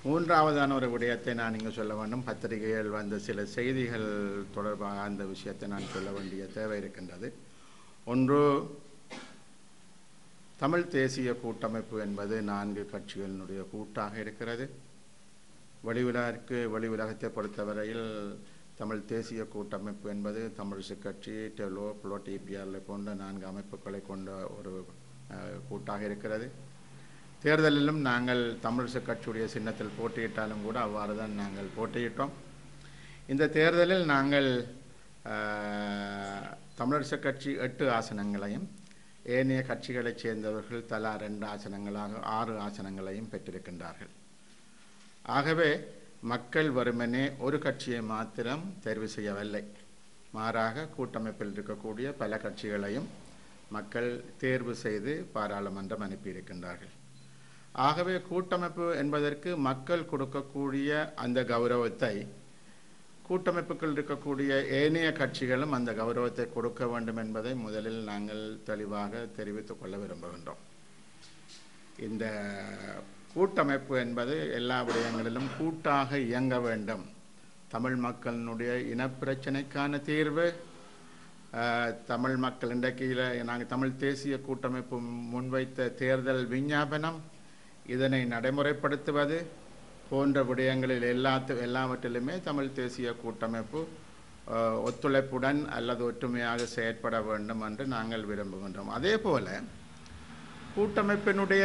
மூன்றாவதான ஒரு விடயத்தை நான் இங்கு சொல்ல வேண்டும் பத்திரிகைகள் வந்த சில செய்திகள் தொடர்பாக அந்த விஷயத்தை நான் சொல்ல வேண்டிய தேவை இருக்கின்றது ஒன்று தமிழ் தேசிய கூட்டமைப்பு என்பது நான்கு கட்சிகளினுடைய கூட்டாக இருக்கிறது வெளி உலகிற்கு வெளி உலகத்தை பொறுத்தவரையில் தமிழ் தேசிய கூட்டமைப்பு என்பது தமிழிசு கட்சி டெலோ புளோ டிபிஆர்ல போன்ற நான்கு அமைப்புகளை கொண்ட ஒரு அஹ், கூட்டாக இருக்கிறது தேர்தலிலும் நாங்கள் தமிழிசு கட்சியுடைய சின்னத்தில் போட்டியிட்டாலும் கூட அவ்வாறு தான் நாங்கள் போட்டியிட்டோம் இந்த தேர்தலில் நாங்கள் அஹ், தமிழரசு கட்சி எட்டு ஆசனங்களையும் ஏனைய கட்சிகளைச் சேர்ந்தவர்கள் தலா ரெண்டு ஆசனங்களாக ஆறு ஆசனங்களையும் பெற்றிருக்கின்றார்கள் ஆகவே மக்கள் வெறுமனே ஒரு கட்சியை மாத்திரம் தேர்வு செய்யவில்லை மாறாக கூட்டமைப்பில் இருக்கக்கூடிய பல கட்சிகளையும் மக்கள் தேர்வு செய்து பாராளுமன்றம் அனுப்பியிருக்கின்றார்கள் ஆகவே கூட்டமைப்பு என்பதற்கு மக்கள் கொடுக்கக்கூடிய அந்த கௌரவத்தை கூட்டமைப்புக்குள் இருக்கக்கூடிய ஏனைய கட்சிகளும் அந்த கௌரவத்தை கொடுக்க வேண்டும் என்பதை முதலில் நாங்கள் தெளிவாக தெரிவித்துக் கொள்ள விரும்புகின்றோம் இந்த கூட்டமைப்பு என்பது எல்லா விடயங்களிலும் கூட்டாக இயங்க வேண்டும் தமிழ் மக்களினுடைய இனப்பிரச்சனைக்கான தீர்வு அஹ், தமிழ் மக்கள் இன்றைக்கு நாங்கள் தமிழ் தேசிய கூட்டமைப்பு முன்வைத்த தேர்தல் விஞ்ஞாபனம் இதனை நடைமுறைப்படுத்துவது போன்ற விடயங்களில் எல்லாத்து எல்லாவற்றிலுமே தமிழ் தேசிய கூட்டமைப்பு அஹ், ஒத்துழைப்புடன் அல்லது ஒற்றுமையாக செயற்பட வேண்டும் என்று நாங்கள் விரும்புகின்றோம் அதே போல கூட்டமைப்பினுடைய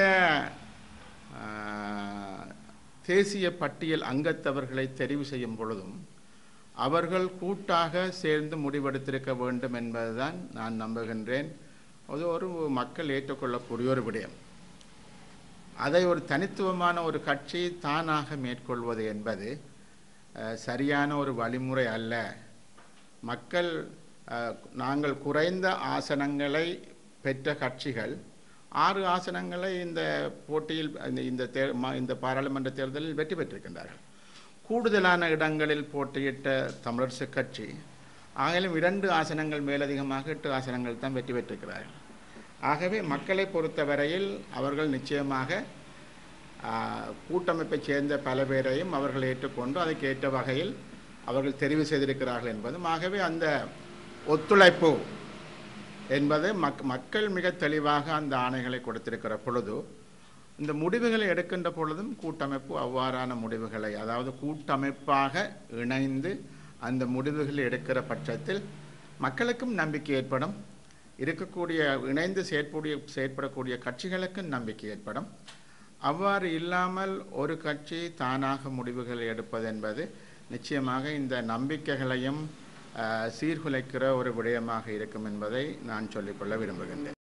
ஆஹ், தேசிய பட்டியல் அங்கத்தவர்களை தெரிவு செய்யும் பொழுதும் அவர்கள் கூட்டாக சேர்ந்து முடிவெடுத்திருக்க வேண்டும் என்பதுதான் நான் நம்புகின்றேன் அது ஒரு மக்கள் ஏற்றுக்கொள்ளக்கூடிய ஒரு விடயம் அதை ஒரு தனித்துவமான ஒரு கட்சி தானாக மேற்கொள்வது என்பது அஹ், சரியான ஒரு வழிமுறை அல்ல மக்கள் அஹ், நாங்கள் குறைந்த ஆசனங்களை பெற்ற கட்சிகள் ஆறு ஆசனங்களை இந்த போட்டியில் இந்த- இந்த தே- ம- இந்த பாராளுமன்ற தேர்தலில் வெற்றி பெற்றிருக்கின்றார்கள் கூடுதலான இடங்களில் போட்டியிட்ட தமிழரசு கட்சி ஆகிலும் இரண்டு ஆசனங்கள் மேலதிகமாக எட்டு ஆசனங்கள் தான் வெற்றி பெற்றிருக்கிறார்கள் ஆகவே மக்களை பொறுத்தவரையில் அவர்கள் நிச்சயமாக ஆஹ், கூட்டமைப்பைச் சேர்ந்த பல பேரையும் அவர்கள் ஏற்றுக்கொண்டு அதுக்கு ஏற்ற வகையில் அவர்கள் தெரிவு செய்திருக்கிறார்கள் என்பதும் ஆகவே அந்த ஒத்துழைப்பு என்பது மக் மக்கள் மிக தெளிவாக அந்த ஆணைகளை கொடுத்திருக்கிற பொழுது இந்த முடிவுகளை எடுக்கின்ற பொழுதும் கூட்டமைப்பு அவ்வாறான முடிவுகளை அதாவது கூட்டமைப்பாக இணைந்து அந்த முடிவுகளை எடுக்கிற பட்சத்தில் மக்களுக்கும் நம்பிக்கை ஏற்படும் இருக்கக்கூடிய இணைந்து செயற்படைய செயற்படக்கூடிய கட்சிகளுக்கும் நம்பிக்கை ஏற்படும் அவ்வாறு இல்லாமல் ஒரு கட்சி தானாக முடிவுகள் எடுப்பது என்பது நிச்சயமாக இந்த நம்பிக்கைகளையும் அஹ், சீர்குலைக்கிற ஒரு விடயமாக இருக்கும் என்பதை நான் சொல்லிக்கொள்ள விரும்புகின்றேன்